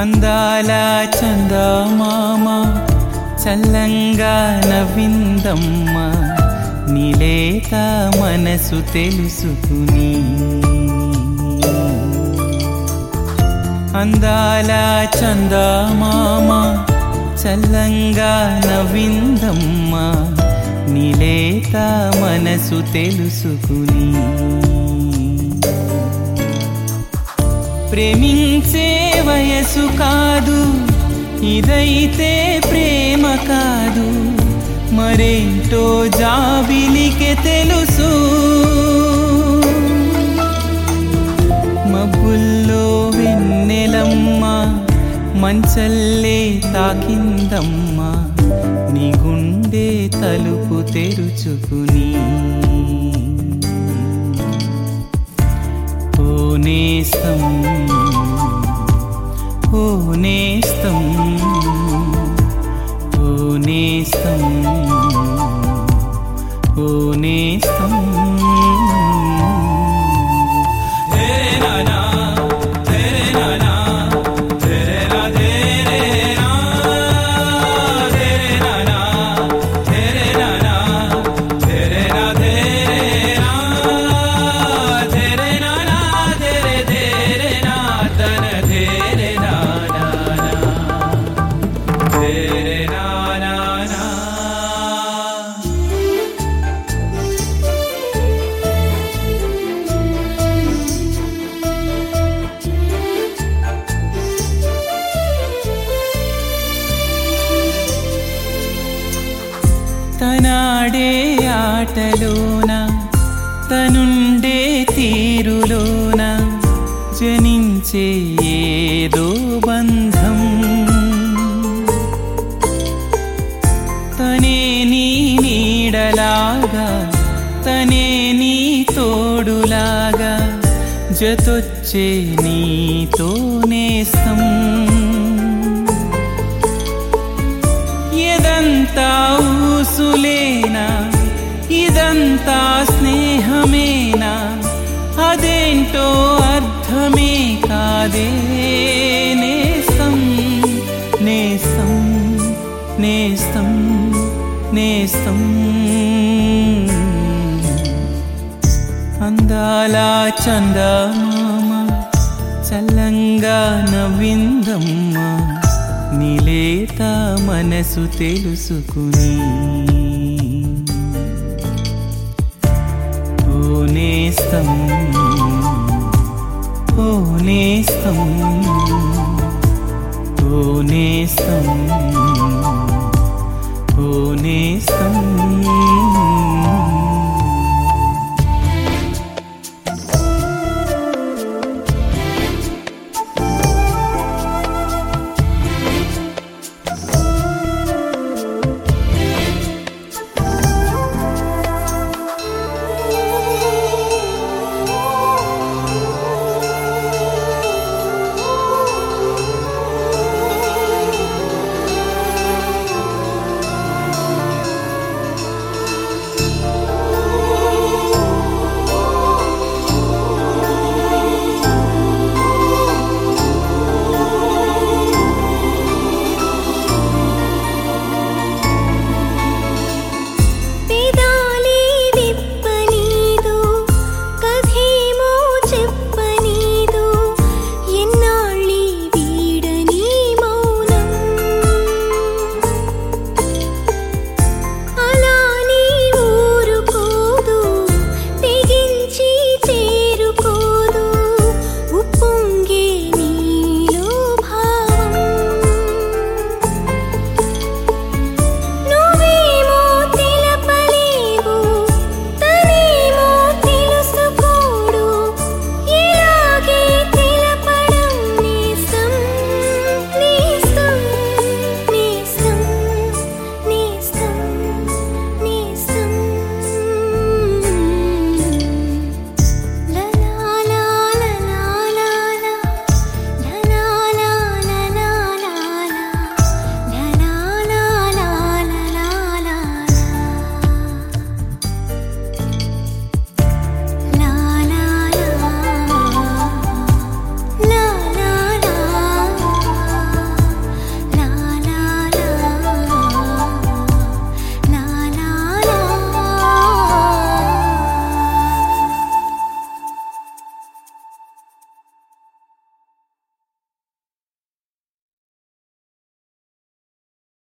అందాల చందమామ చల్లంగా నవ్విందమ్మ నీలేత మనసు తెలుసుకుని అందాల చందమామ చల్లంగా నవ్విందమ్మ నీలేత మనసు తెలుసుకుని ప్రేమించే వయసు కాదు ఇదైతే ప్రేమ కాదు మరేంటో జాబిలికే తెలుసు మబ్బుల్లో వెన్నెలమ్మ మంచల్లే తాకిందమ్మ నీ గుండె తలుపు తెరుచుకుని ఓ నేస్తం ఓ నేస్తం ఓ నేస్తం ఓ నేస్తం తనాడే ఆటలోన తనుండే తీరులోన జనించే ఏదో బంధం తనే నీ నీడలాగా తనే నీ తోడులాగా జతొచ్చే నీతో నేస్తం ఎదంతా ఊసులేనా ఇదంతా స్నేహమేనా అదేంటో అర్థమే కాదే నేస్తం నేస్తం నేస్తం నేస్తం అందాల చందమామ చల్లంగా నవ్విందమ్మ నీలేత మనసు తెలుసుకుని ఓ నేస్తం ఓ నేస్తం